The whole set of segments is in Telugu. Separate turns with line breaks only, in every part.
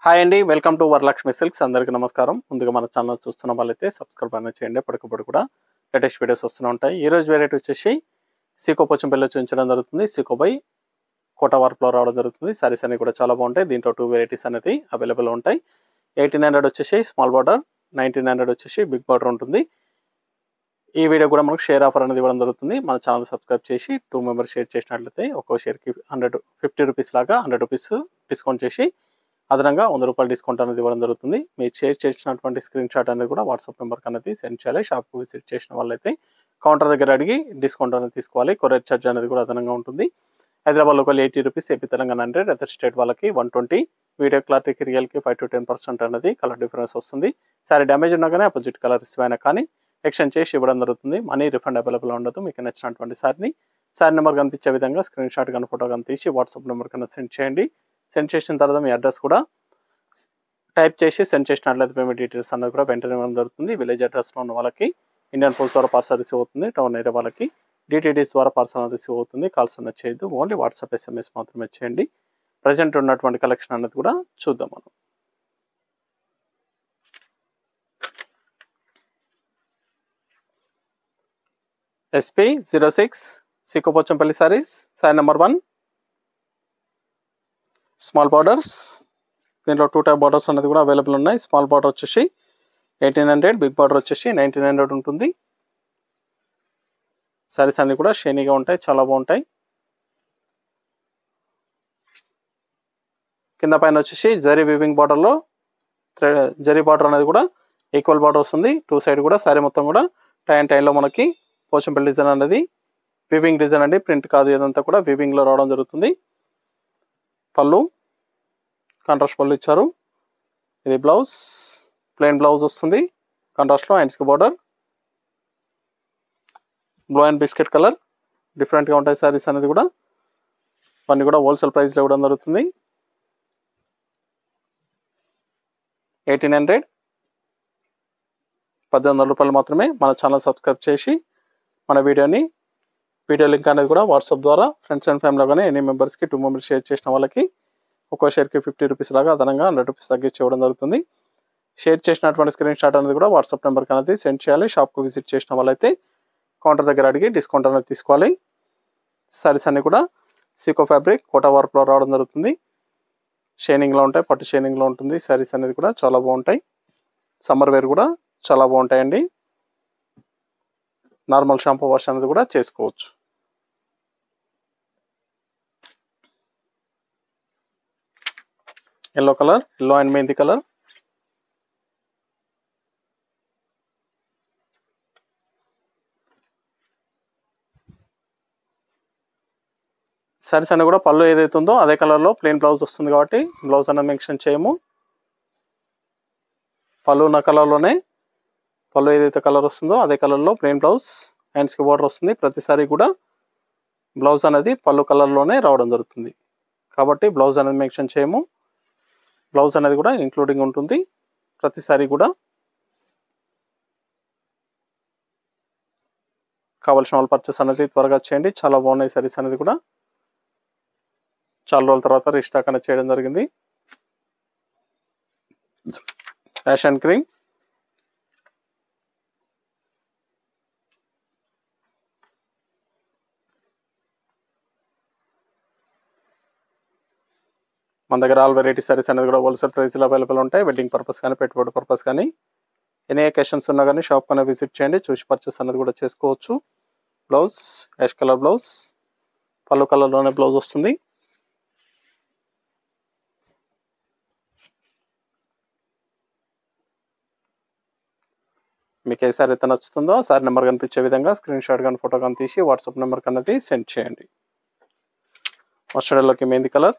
హాయ్ అండి వెల్కమ్ టు వరలక్ష్మి సిల్క్స్ అందరికీ నమస్కారం ముందుగా మన ఛానల్ చూస్తున్న వాళ్ళైతే సబ్స్క్రైబ్ అనేది చేయండి ఎప్పటికప్పుడు కూడా లేటెస్ట్ వీడియోస్ వస్తూనే ఉంటాయి ఈ రోజు వెరైటీ వచ్చేసి సీకో పోచంపల్లి చూపించడం జరుగుతుంది సీకో బై కోట వర్క్లో రావడం జరుగుతుంది సారీస్ అన్ని కూడా చాలా బాగుంటాయి దీంట్లో టూ వెరైటీస్ అనేది అవైలబుల్ ఉంటాయి ఎయిటీన్ హండ్రెడ్ వచ్చేసి స్మాల్ బార్డర్ నైన్టీన్ హండ్రెడ్ వచ్చేసి బిగ్ బార్డర్ ఉంటుంది ఈ వీడియో కూడా మనకు షేర్ ఆఫర్ అనేది ఇవ్వడం జరుగుతుంది మన ఛానల్ సబ్స్క్రైబ్ చేసి టూ మెంబర్స్ షేర్ చేసినట్లయితే ఒక్కో షేర్కి హండ్రెడ్ ఫిఫ్టీ రూపీస్ లాగా హండ్రెడ్ రూపీస్ డిస్కౌంట్ చేసి అదనంగా వంద రూపాయలు డిస్కౌంట్ అనేది ఇవ్వడం జరుగుతుంది మీరు షేర్ చేసినటువంటి స్క్రీన్ షాట్ అనేది కూడా వాట్సాప్ నెంబర్కి అనేది సెండ్ చేయాలి షాప్కి విజిట్ చేసిన వాళ్ళైతే కౌంటర్ దగ్గర అడిగి డిస్కౌంట్ అనేది తీసుకోవాలి కొరియర్ ఛార్జ్ అనేది కూడా అదనంగా ఉంటుంది Hyderabad local eighty rupees AP Telangana hundred other state వాళ్ళకి వన్ ట్వంటీ వీడియో క్లారిటీకి రియల్కి ఫైవ్ టు టెన్ పర్సెంట్ అనేది కలర్ డిఫరెన్స్ వస్తుంది సారీ డ్యామేజ్ ఉన్నా కానీ అపోజిట్ కలర్ రిసీవ్ అయినా కానీ ఎక్స్చేంజ్ చేసి ఇవ్వడం జరుగుతుంది మనీ రిఫండ్ అవైలబుల్ ఉండదు మీకు నచ్చినటువంటి సారిని సారీ నెంబర్ కనిపించే విధంగా స్క్రీన్ షాట్ కానీ ఫోటో కానీ తీసి వాట్సాప్ నెంబర్ కన్నా సెండ్ చేయండి సెండ్ చేసిన తర్వాత మీ అడ్రస్ కూడా టైప్ చేసి సెండ్ చేసినట్లయితే పేమెంట్ డీటెయిల్స్ అన్నది కూడా వెంటనే ఇవ్వడం జరుగుతుంది విలేజ్ అడ్రస్లో ఉన్న వాళ్ళకి ఇండియన్ పోస్ట్ ద్వారా పార్సల్ రిసీవ్ అవుతుంది టౌన్ ఏరియా వాళ్ళకి డిటీడీస్ ద్వారా పార్సల్ రిసీవ్ అవుతుంది కాల్స్ అన్నది చేయొద్దు ఓన్లీ వాట్సాప్ ఎస్ఎంఎస్ మాత్రమే చేయండి ప్రజెంట్ ఉన్నటువంటి కలెక్షన్ అన్నది కూడా చూద్దాం మనం SP zero six Sikopochampally saris sari number one small borders దీంట్లో టూ టైప్ బార్డర్స్ అనేది కూడా అవైలబుల్ ఉన్నాయి స్మాల్ బార్డర్ వచ్చేసి ఎయిటీన్ హండ్రెడ్ బిగ్ బార్డర్ వచ్చేసి నైన్టీన్ హండ్రెడ్ ఉంటుంది సారీస్ అన్ని కూడా షేనీగా ఉంటాయి చాలా బాగుంటాయి కింద పైన వచ్చేసి జరీ వివింగ్ బార్డర్లో జరీ బార్డర్ అనేది కూడా ఈక్వల్ బార్డర్ వస్తుంది టూ సైడ్ కూడా సారీ మొత్తం కూడా టై అండ్ టైంలో మనకి పోచంపల్లి డిజైన్ అనేది వివింగ్ డిజైన్ అండి ప్రింట్ కాదు ఇదంతా కూడా వివింగ్లో రావడం జరుగుతుంది పళ్ళు కాంట్రాస్ట్ పళ్ళు ఇచ్చారు ఇది బ్లౌజ్ ప్లెయిన్ బ్లౌజ్ వస్తుంది కాంట్రాస్ట్లో హ్యాండ్స్కి border blue and biscuit colour డిఫరెంట్గా ఉంటాయి శారీస్ అనేది కూడా ఇవన్నీ కూడా హోల్సేల్ ప్రైస్లో ఇవ్వడం జరుగుతుంది ఎయిటీన్ హండ్రెడ్ పద్దెనిమిది వందల రూపాయలు మాత్రమే మన ఛానల్ సబ్స్క్రైబ్ చేసి మన వీడియోని వీడియో లింక్ అనేది కూడా వాట్సాప్ ద్వారా ఫ్రెండ్స్ అండ్ ఫ్యామిలీలో కానీ ఎనీ మెంబర్స్కి టూ మెంబర్స్ షేర్ చేసిన వాళ్ళకి ఒక్కో షేర్కి ఫిఫ్టీ రూపీస్ లాగా అదనంగా హండ్రెడ్ రూపీస్ తగ్గించి ఇవ్వడం జరుగుతుంది షేర్ చేసినటువంటి స్క్రీన్ షాట్ అనేది కూడా వాట్సాప్ నెంబర్కి అనేది సెండ్ చేయాలి షాప్కి విజిట్ చేసిన వాళ్ళైతే కౌంటర్ దగ్గర అడిగి డిస్కౌంట్ అనేది తీసుకోవాలి సారీస్ అన్ని కూడా సీకో ఫ్యాబ్రిక్ కోటా వర్క్లో రావడం జరుగుతుంది షైనింగ్లో ఉంటాయి పట్టు షైనింగ్లో ఉంటుంది సారీస్ అనేది కూడా చాలా బాగుంటాయి సమ్మర్ వేర్ కూడా చాలా బాగుంటాయండి నార్మల్ షాంపూ వాష్ అనేది కూడా చేసుకోవచ్చు yellow colour yellow and mehndi colour saris అన్ని కూడా పళ్ళు ఏదైతే ఉందో అదే కలర్లో ప్లెయిన్ బ్లౌజ్ వస్తుంది కాబట్టి బ్లౌజ్ అనేది మెన్షన్ చేయము పళ్ళు ఉన్న కలర్లోనే పళ్ళు ఏదైతే కలర్ వస్తుందో అదే కలర్లో ప్లెయిన్ బ్లౌజ్ హ్యాండ్స్కి బార్డర్ వస్తుంది ప్రతిసారి కూడా బ్లౌజ్ అనేది పళ్ళు కలర్లోనే రావడం జరుగుతుంది కాబట్టి బ్లౌజ్ అనేది మెన్షన్ చేయము బ్లౌజ్ అనేది కూడా ఇంక్లూడింగ్ ఉంటుంది ప్రతిసారి కూడా కావాల్సిన వాళ్ళు పర్చేస్ అనేది త్వరగా చేయండి చాలా బాగున్నాయి సారీస్ అనేది కూడా చాలా రోజుల తర్వాత రీస్టాక్ అనేది చేయడం జరిగింది ఫ్యాషన్ క్రీమ్ మన దగ్గర ఆల్ వెరైటీ సారీస్ అనేది కూడా హోల్సేల్ ప్రైస్లో అవైలబుల్ ఉంటాయి వెడ్డింగ్ పర్పస్ కానీ పెట్టుబడి పర్పస్ కానీ ఎనీ అకేషన్స్ ఉన్నా కానీ షాప్ కన్నా విజిట్ చేయండి చూసి పర్చేస్ అనేది కూడా చేసుకోవచ్చు బ్లౌజ్ యాష్ కలర్ బ్లౌజ్ పళ్ళు కలర్లోనే బ్లౌజ్ వస్తుంది మీకు ఏ సారీ అయితే నచ్చుతుందో సారీ నెంబర్ కనిపించే విధంగా స్క్రీన్ షాట్ కానీ ఫోటో కానీ తీసి వాట్సాప్ నెంబర్ కన్నది సెండ్ చేయండి మస్టర్డ్లోకి మెహందీ కలర్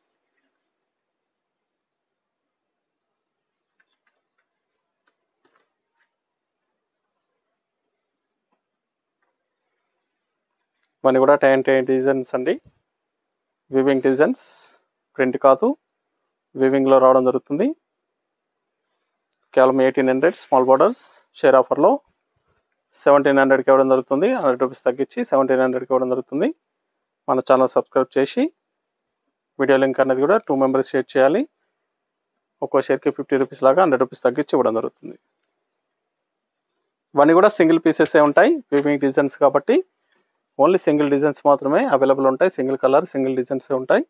ఇవన్నీ కూడా టైన్ టైన్ డిజైన్స్ అండి వివింగ్ డిజైన్స్ ప్రింట్ కాదు వివింగ్లో రావడం జరుగుతుంది కేవలం eighteen hundred small borders share ఆఫర్లో సెవెంటీన్ హండ్రెడ్కి ఇవ్వడం జరుగుతుంది హండ్రెడ్ రూపీస్ తగ్గించి సెవెంటీన్ హండ్రెడ్కి ఇవ్వడం జరుగుతుంది మన ఛానల్ సబ్స్క్రైబ్ చేసి వీడియో లింక్ అనేది కూడా టూ మెంబర్స్ షేర్ చేయాలి ఒక్కో షేర్కి ఫిఫ్టీ రూపీస్ లాగా హండ్రెడ్ రూపీస్ తగ్గించి ఇవ్వడం జరుగుతుంది ఇవన్నీ కూడా సింగిల్ పీసెస్ ఉంటాయి వీవింగ్ డిజైన్స్ కాబట్టి ఓన్లీ సింగిల్ డిజైన్స్ మాత్రమే అవైలబుల్ ఉంటాయి సింగిల్ కలర్ సింగిల్ డిజైన్స్ ఉంటాయి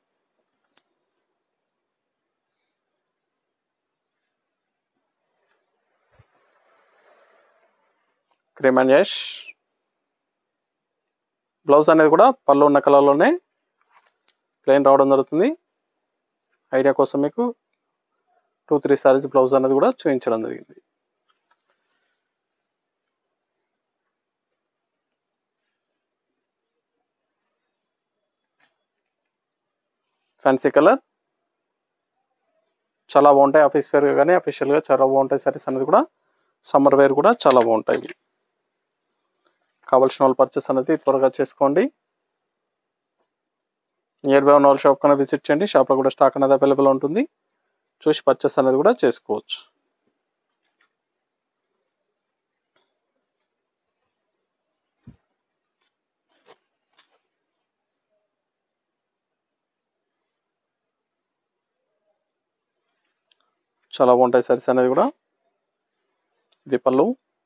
క్రీమ్ అండ్ యాష్ బ్లౌజ్ అనేది కూడా పళ్ళు ఉన్న కలర్లోనే ప్లెయిన్ రావడం జరుగుతుంది ఐడియా కోసం మీకు టూ త్రీ సారీస్ బ్లౌజ్ అనేది కూడా చూపించడం జరిగింది ఫ్యాన్సీ కలర్ చాలా బాగుంటాయి ఆఫీస్ వేర్ కానీ అఫీషియల్గా చాలా బాగుంటాయి సారీస్ అనేది కూడా సమ్మర్ వేర్ కూడా చాలా బాగుంటాయి ఇవి. కావాల్సిన వాళ్ళు పర్చేస్ అనేది త్వరగా చేసుకోండి నియర్ బై ఉన్న వాళ్ళ షాప్ కన్నా విజిట్ చేయండి షాప్లో కూడా స్టాక్ అనేది అవైలబుల్ ఉంటుంది చూసి పర్చేస్ అనేది కూడా చేసుకోవచ్చు చాలా బాగుంటాయి సారీస్ అనేది కూడా ఇది పళ్ళు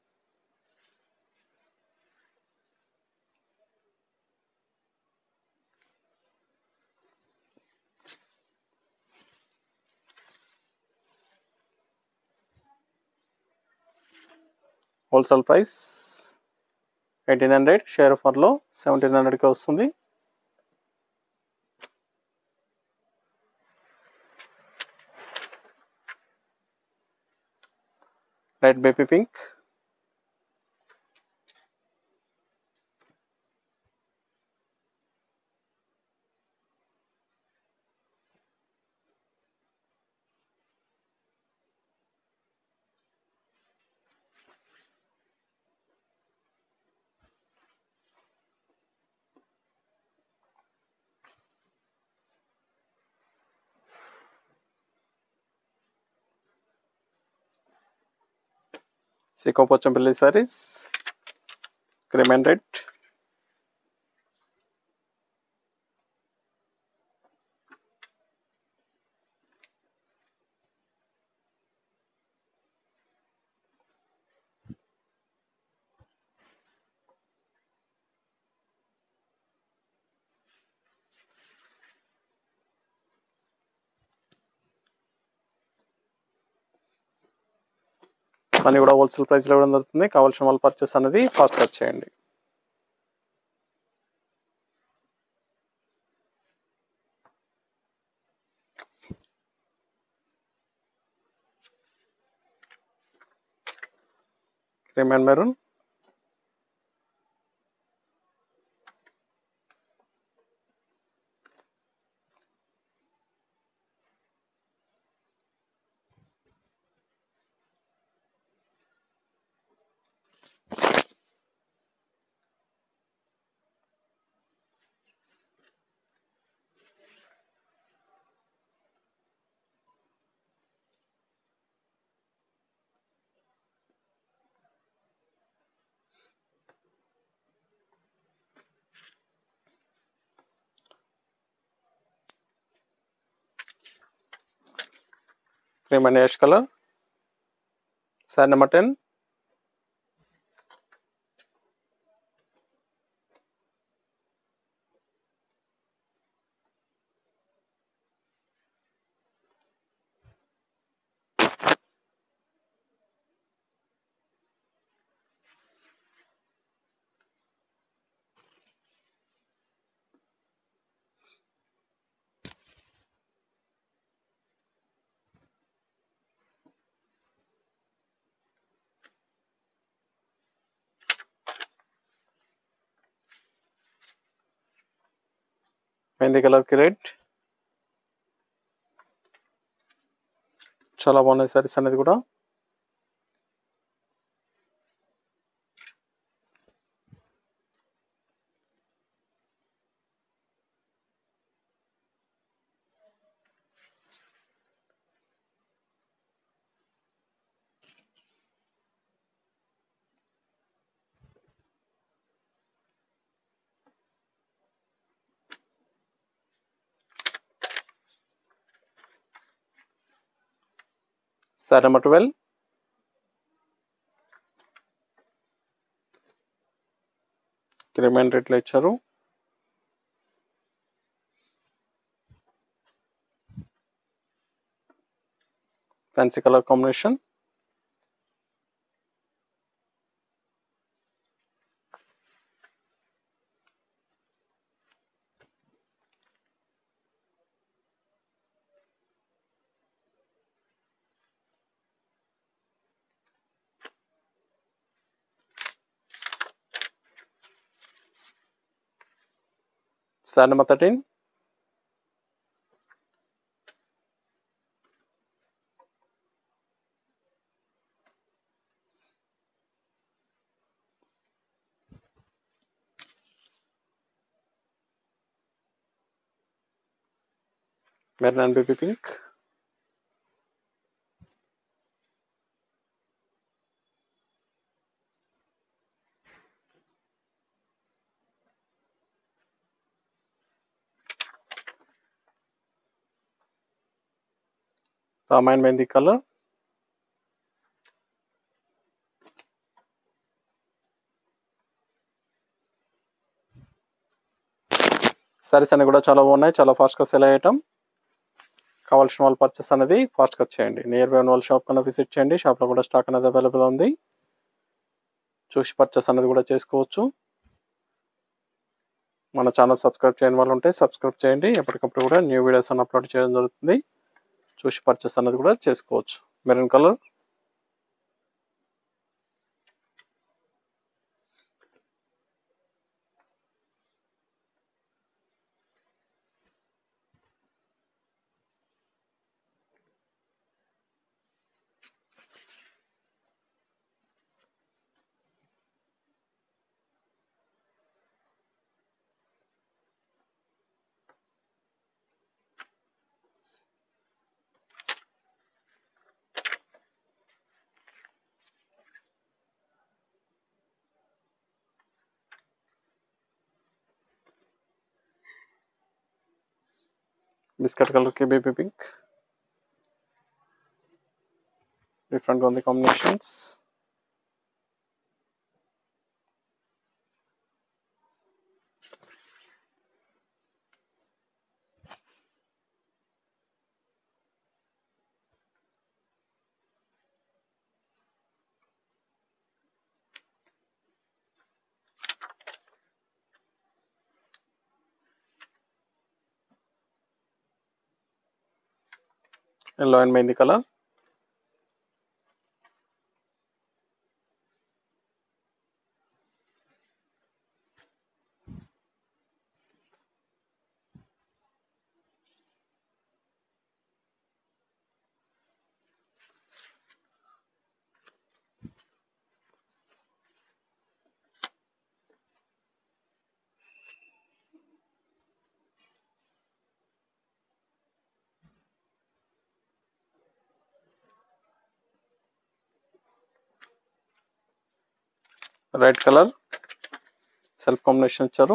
wholesale price eighteen hundred share ఆఫర్లో సెవెంటీన్ హండ్రెడ్కి వస్తుంది light baby pink Siko Pochampally saris cream and red అన్నీ కూడా హోల్సేల్ ప్రైస్లో ఇవ్వడం జరుగుతుంది కావాల్సిన వాళ్ళు పర్చేస్ అనేది ఫాస్ట్ కట్ చేయండి cream and maroon cream and ash colour sari number ten mehndi కలర్కి రెడ్ చాలా బాగున్నాయి సారీస్ అనేది కూడా సారీ నెంబర్ ట్వెల్వ్ క్రిమెంట్ రేట్లో ఇచ్చారు fancy colour combination sari number thirteen maroon and baby pink Ramayan mehndi colour saris అన్ని కూడా చాలా బాగున్నాయి చాలా ఫాస్ట్గా సెల్ అయ్యటం కావాల్సిన వాళ్ళు పర్చేస్ అనేది ఫాస్ట్గా చేయండి నియర్ బై ఉన్న వాళ్ళ షాప్ కన్నా విజిట్ చేయండి షాప్లో కూడా స్టాక్ అనేది అవైలబుల్ ఉంది చూసి పర్చేస్ అనేది కూడా చేసుకోవచ్చు మన ఛానల్ సబ్స్క్రైబ్ చేయని వాళ్ళు ఉంటే సబ్స్క్రైబ్ చేయండి ఎప్పటికప్పుడు కూడా న్యూ వీడియోస్ అని అప్లోడ్ చేయడం జరుగుతుంది చూసి పర్చేస్ అనేది కూడా చేసుకోవచ్చు మెరూన్ కలర్ బిస్కెట్ కలర్కి బేబీ పింక్ డిఫరెంట్గా ఉంది combinations yellow and mehndi colour red colour self combination ఇచ్చారు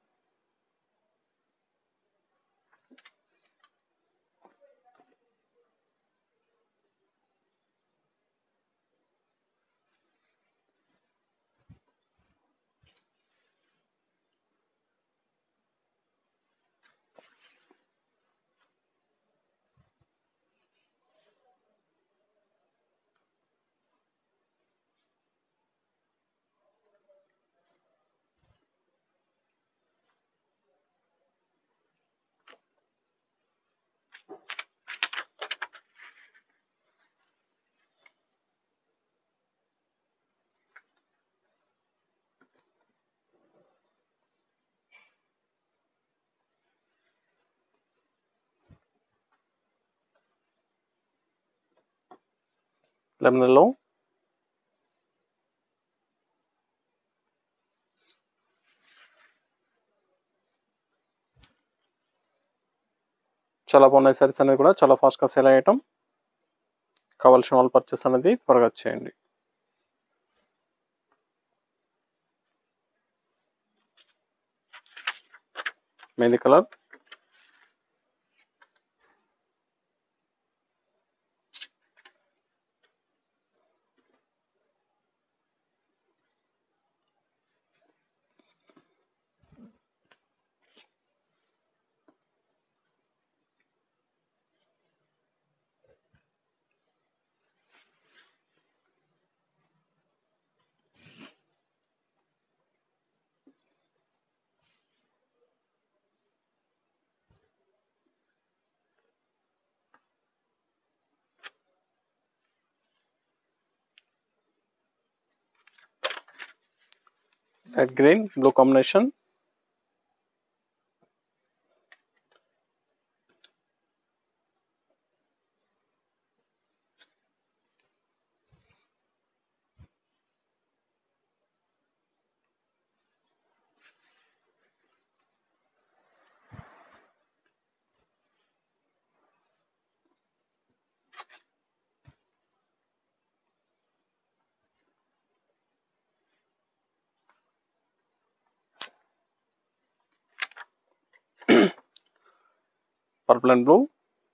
లెమన్ ఎల్లో చాలా బాగున్నాయి సారీస్ అనేది కూడా చాలా ఫాస్ట్గా సేల్ అయ్యటం కావాల్సిన వాళ్ళు పర్చేస్ అనేది త్వరగా చేయండి mehndi colour light green blue combination purple and blue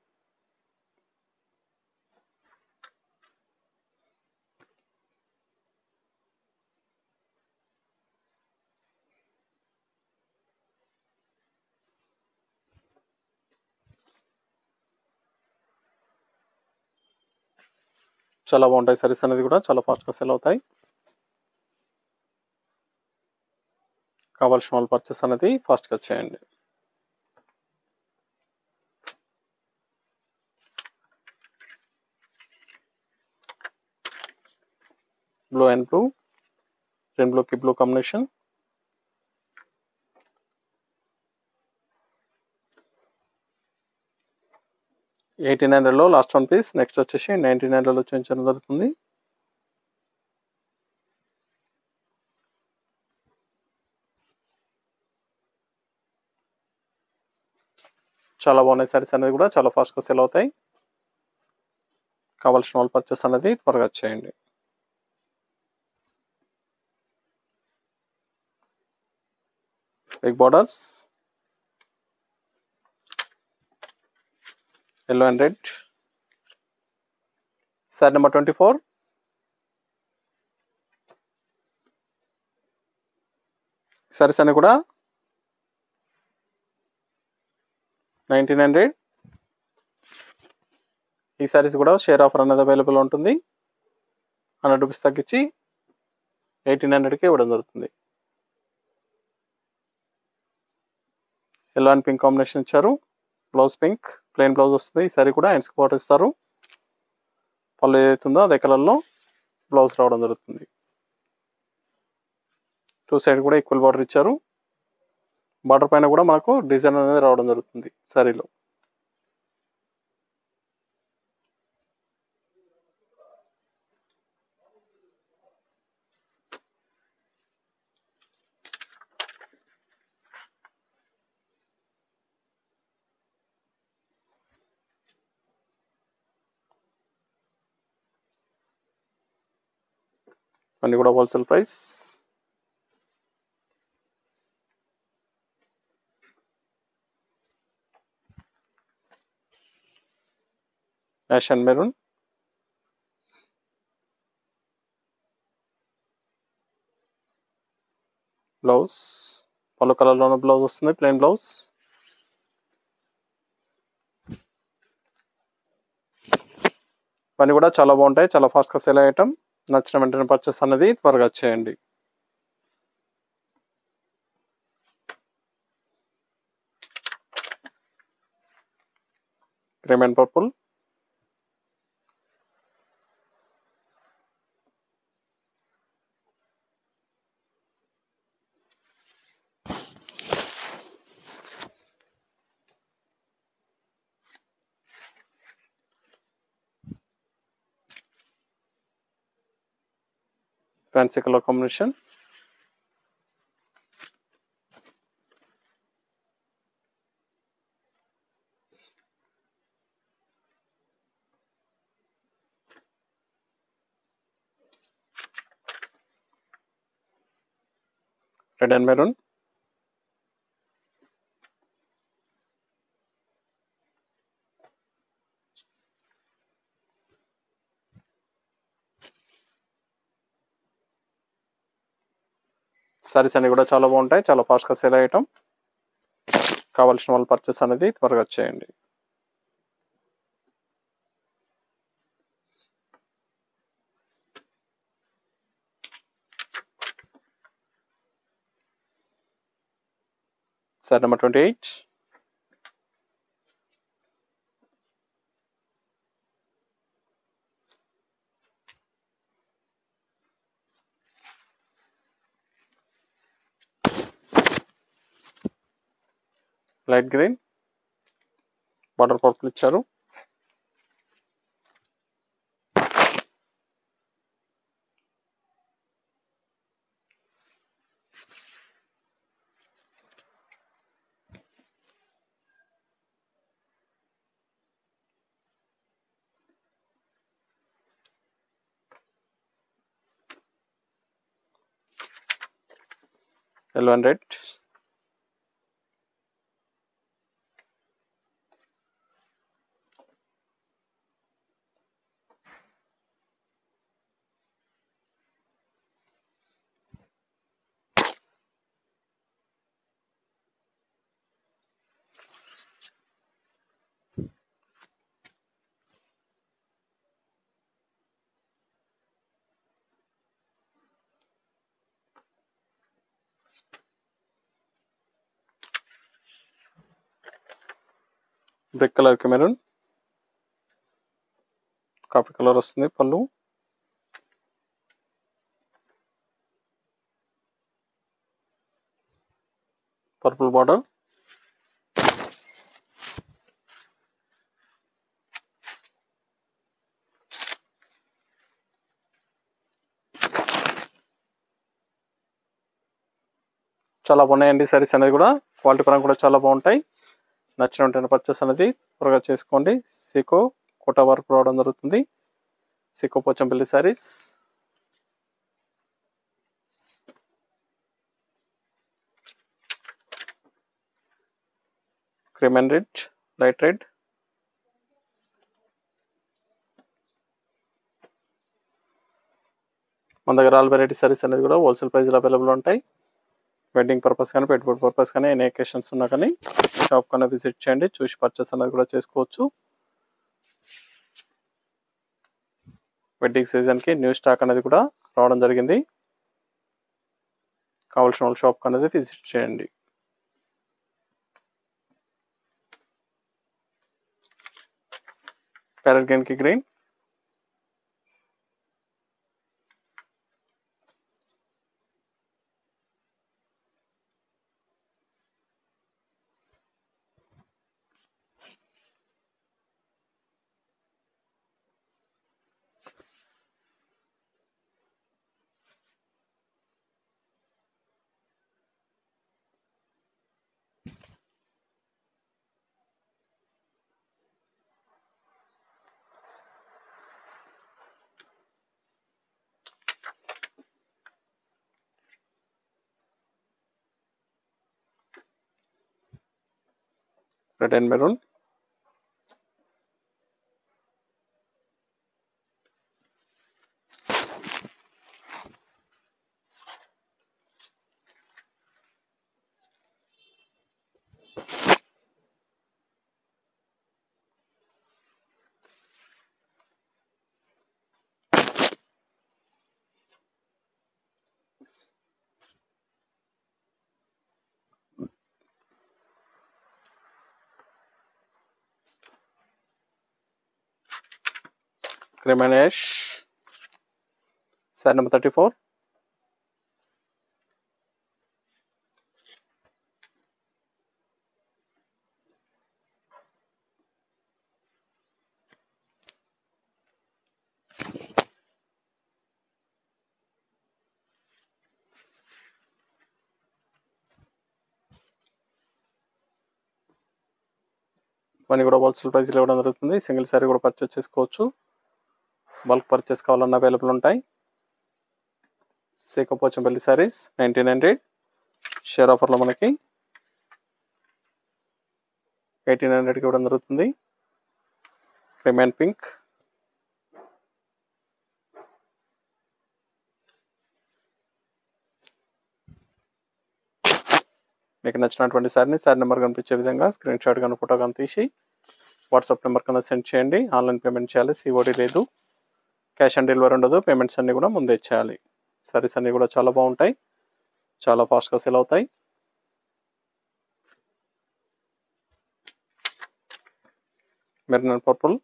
చాలా బాగుంటాయి సారీస్ అనేది కూడా చాలా ఫాస్ట్గా సెల్ అవుతాయి కావాల్సిన వాళ్ళు పర్చేస్ అనేది ఫాస్ట్గా చేయండి బ్లూ అండ్ బ్లూ గ్రీన్ బ్లూకి బ్లూ కాంబినేషన్ ఎయిటీ నైన్లో లాస్ట్ వన్ పీస్ నెక్స్ట్ వచ్చేసి నైన్టీ నైన్లలో చూపించడం జరుగుతుంది చాలా బాగున్నాయి సారీస్ అనేది కూడా చాలా ఫాస్ట్గా సెల్ అవుతాయి కావాల్సిన వాళ్ళు పర్చేస్ అనేది త్వరగా చేయండి big borders yellow and red. Set number 24. Saris అని కూడా నైన్టీన్ హండ్రెడ్ ఈ సారీస్ కూడా షేర్ ఆఫర్ అనేది అవైలబుల్ ఉంటుంది హండ్రెడ్ రూపీస్ తగ్గించి ఎయిటీన్ హండ్రెడ్కి ఇవ్వడం జరుగుతుంది ఎల్లో అండ్ పింక్ కాంబినేషన్ ఇచ్చారు బ్లౌజ్ పింక్ ప్లెయిన్ బ్లౌజ్ వస్తుంది ఈ సారీ కూడా హ్యాండ్స్ బార్డర్ ఇస్తారు పళ్ళు ఏదైతే ఉందో అదే కలర్లో బ్లౌజ్ రావడం జరుగుతుంది టూ సైడ్ కూడా ఈక్వల్ బార్డర్ ఇచ్చారు బార్డర్ పైన కూడా మనకు డిజైన్ అనేది రావడం జరుగుతుంది సారీలో అన్నీ కూడా wholesale price ash and maroon blouse పలు కలర్లోనే బ్లౌజ్ వస్తుంది ప్లెయిన్ బ్లౌజ్ ఇవన్నీ కూడా చాలా బాగుంటాయి చాలా ఫాస్ట్గా సేల్ అయ్యటం నచ్చిన వెంటనే పర్చేస్ అనేది త్వరగా చేయండి cream and purple fancy colour combination red and maroon saris అన్ని కూడా చాలా బాగుంటాయి చాలా ఫాస్ట్గా సేల్ అయ్యటం కావాల్సిన వాళ్ళు పర్చేస్ అనేది త్వరగా చేయండి sari number twenty eight light green border purple ఇచ్చారు yellow and red బ్రిక్ కలర్కి మెరూన్ కాఫీ కలర్ వస్తుంది పళ్ళు పర్పుల్ బార్డర్ చాలా బాగున్నాయండి సారీస్ అనేది కూడా క్వాలిటీ పరంగా కూడా చాలా బాగుంటాయి నచ్చిన వెంటనే పర్చేస్ అనేది త్వరగా చేసుకోండి సీకో కోట వర్క్ రావడం జరుగుతుంది Siko Pochampally saris cream and red light red మన దగ్గర ఆల్ వెరైటీ సారీస్ అనేది కూడా హోల్సేల్ ప్రైస్లో అవైలబుల్ ఉంటాయి వెడ్డింగ్ పర్పస్ కానీ పెట్టుబడి పర్పస్ కానీ ఎనీ ఎకేషన్స్ ఉన్నా కానీ షాప్ కన్నా విజిట్ చేయండి చూసి పర్చేస్ అనేది కూడా చేసుకోవచ్చు వెడ్డింగ్ సీజన్కి న్యూ స్టాక్ అనేది కూడా రావడం జరిగింది కావాల్సిన వాళ్ళ షాప్ అనేది విజిట్ చేయండి ప్యారెట్ గ్రీన్కి green red and maroon cream and ash sari number thirty four మనీ కూడా హోల్సేల్ ప్రైస్లో ఇవ్వడం జరుగుతుంది సింగిల్ సారీ కూడా పర్చేస్ చేసుకోవచ్చు బల్క్ పర్చేస్ కావాలన్నా అవైలబుల్ ఉంటాయి Sikapochampally saris nineteen hundred share ఆఫర్లో మనకి ఎయిటీన్ హండ్రెడ్కి ఇవ్వడం జరుగుతుంది క్రీమ్ అండ్ పింక్ మీకు నచ్చినటువంటి సారీని సారీ నెంబర్ కనిపించే విధంగా స్క్రీన్ షాట్ కానీ ఫోటో కానీ తీసి వాట్సాప్ నెంబర్ కన్నా సెండ్ చేయండి ఆన్లైన్ పేమెంట్ చేయాలి సిఓడి లేదు క్యాష్ ఆన్ డెలివరీ ఉండదు పేమెంట్స్ అన్నీ కూడా ముందే చేయాలి సారీస్ అన్నీ కూడా చాలా బాగుంటాయి చాలా ఫాస్ట్గా సెల్ అవుతాయి maroon purple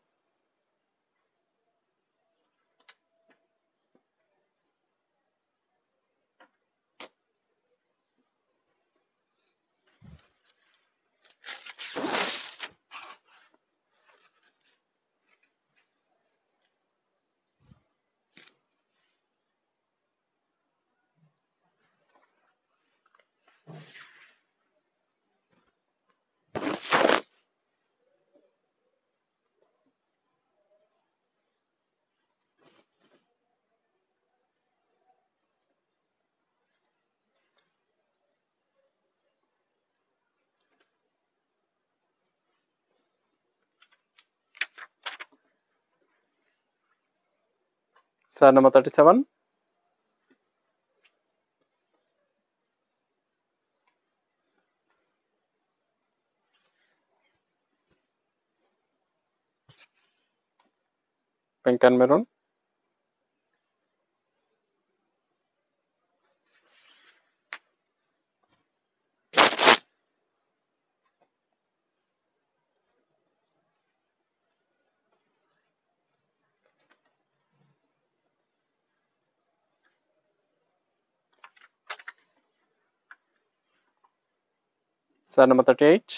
sari number thirty seven pink and maroon sari number thirty eight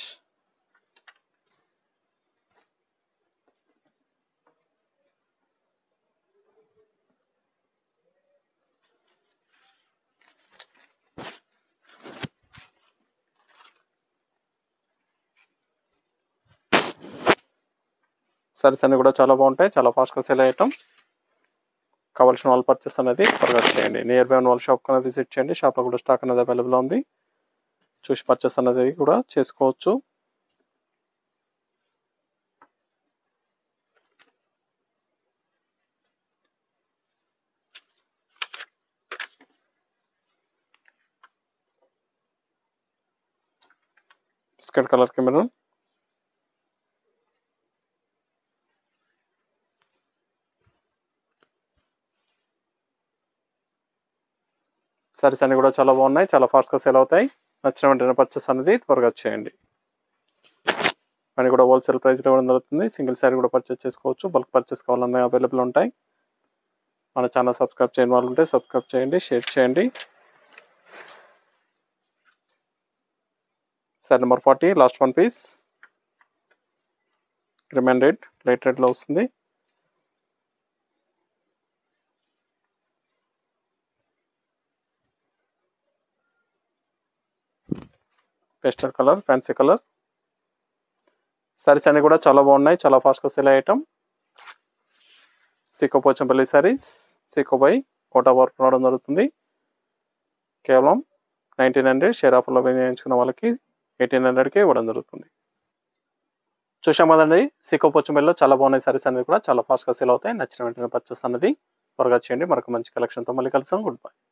saris అన్ని కూడా చాలా బాగుంటాయి చాలా ఫాస్ట్గా సేల్ అయ్యటం కావాల్సిన వాళ్ళు పర్చేస్ అనేది త్వరగా చేయండి నియర్ బై ఉన్న వాళ్ళ షాప్ కన్నా విజిట్ చేయండి షాప్లో కూడా స్టాక్ అనేది అవైలబుల్ ఉంది చూసి పర్చేస్ అనేది కూడా చేసుకోవచ్చు బిస్కెట్ కలర్ కెమెరా సారీస్ అన్ని కూడా చాలా బాగున్నాయి చాలా ఫాస్ట్గా సేల్ అవుతాయి నచ్చిన వెంటనే పర్చేస్ అనేది త్వరగా చేయండి అని కూడా హోల్సేల్ ప్రైస్లో ఇవ్వడం జరుగుతుంది సింగిల్ శారీ కూడా పర్చేస్ చేసుకోవచ్చు బల్క్ పర్చేస్ కావాలన్నా అవైలబుల్ ఉంటాయి మన ఛానల్ సబ్స్క్రైబ్ చేయని వాళ్ళు ఉంటే సబ్స్క్రైబ్ చేయండి షేర్ చేయండి sari number forty last one piece remain rate light రేట్లో వస్తుంది pastel colour fancy colour saris అన్ని కూడా చాలా బాగున్నాయి చాలా ఫాస్ట్గా సేల్ అయ్యటం సీకో పోచంపల్లి సారీస్ సీకోబై కోటా వర్క్ రావడం జరుగుతుంది కేవలం నైన్టీన్ హండ్రెడ్ షేర్ ఆఫర్లో వినియోగించుకున్న వాళ్ళకి ఎయిటీన్ హండ్రెడ్కి ఇవ్వడం జరుగుతుంది చూసాం కదండి సీకో పోచంపల్లిలో చాలా బాగున్నాయి సారీస్ అనేది కూడా చాలా ఫాస్ట్గా సేల్ అవుతాయి నచ్చిన వెంటనే పర్చేస్ అన్నది త్వరగా చేయండి మరొక మంచి కలెక్షన్తో మళ్ళీ కలిసాం గుడ్ బై